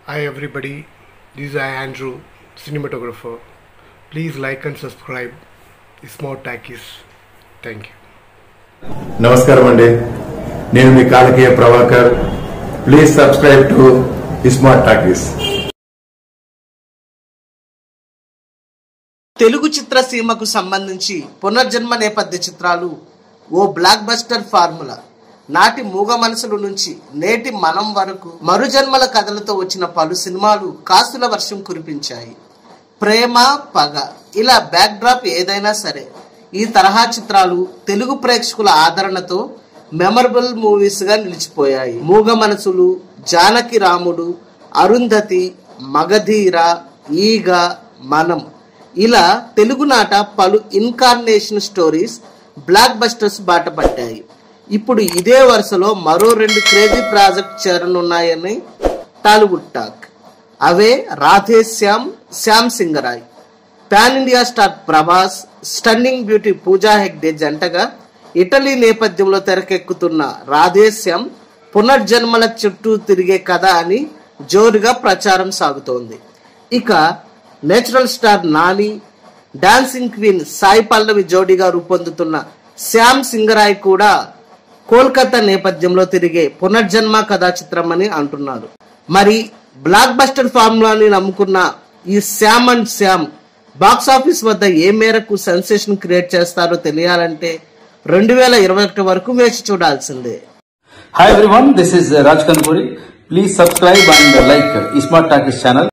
Hi everybody, this is I Andrew, cinematographer. Please like and subscribe Smart Takis. Thank you. నమస్కారం అండి నేను మీ Kalakeya Prabhakar please subscribe to smart talkies Telugu చిత్రసీమకు సంబంధించి పునర్జన్మ నేపథ్య చిత్రాలు ఓ బ్లాక్ బస్టర్ ఫార్ములా నాటి మూగ మనసుల నుంచి నేటి మనం వరకు మరుజన్మల కథలతో వచ్చిన పలు సినిమాలు కాసుల వర్షం కురిపించాయి ప్రేమ పగ ఇలా బ్యాక్ డ్రాప్ ఏదైనా సరే ఈ తరహా చిత్రాలు తెలుగు ప్రేక్షకుల ఆదరణతో మెమరబుల్ మూవీస్ గా నిలిచిపోయాయి మూగ మనసులు జానకి రాముడు అరుంధతి మగధీర ఈగ మనం ఇలా తెలుగునాట పలు ఇన్కార్నేషన్ స్టోరీస్ బ్లాక్ బస్టర్స్ బాట పట్టాయి ఇప్పుడు ఇదే వరుసలో మరో రెండు క్రేజీ ప్రాజెక్ట్ చేరనున్నాయని టాలీవుడ్ టాక్ అవే Radhe Shyam Shyam Singha Roy pan India star Prabhas stunning beauty పూజా హెగ్డే జంటగా ఇటలీ నేపథ్యంలో తెరకెక్కుతున్న రాధేశ్యామ్ పునర్జన్మల చుట్టూ తిరిగే కథ అని జోరుగా ప్రచారం సాగుతోంది ఇక natural star Nani dancing queen Sai Pallavi జోడీగా రూపొందుతున్న శ్యామ్ సింగరాయ్ కూడా కోల్కతా నేపథ్యంలో తిరిగే పునర్జన్మ కథా చిత్రం అని అంటున్నారు మరి బ్లాక్ బస్టర్ ఫార్ములాని నమ్ముకున్న ఈ Shyam and Shyam box office వద్ద ఏ మేరకు సెన్సేషన్ క్రియేట్ చేస్తారో తెలియాలంటే రెండు వేల ఇరవై ఒకటి వరకు వేచి చూడాల్సిందే Hi everyone, this is uh, Raj Kandpuri. Please subscribe and uh, like uh, Smart Talkies channel.